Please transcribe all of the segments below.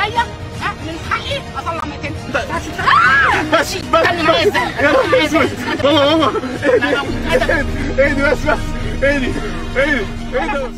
عليا ها من حقي اطلع مكان بس بس خلي معايا ازاي يا نهار اسود ماما ماما اهدي بس بس اهدي اهدي اهدي بس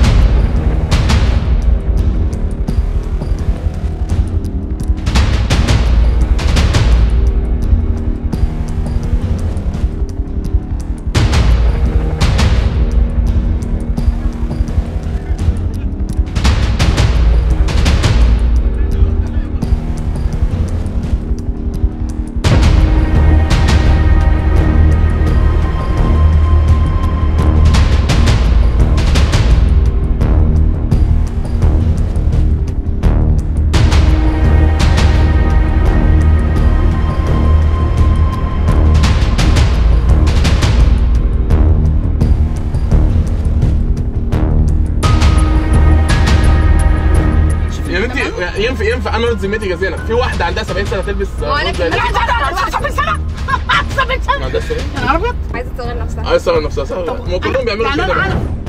يا بنتي ينفع ينفع انا ذمتي يا زينب في واحده عندها 70 سنه تلبس وانا زي دي؟ لا لا لا 70 سنه 70 ما سنه عندهاش 70 يا نهار ابيض عايزه تصغر نفسها عايز تصور نفسها صح؟ ما كلهم بيعملوا يعني كده انا انا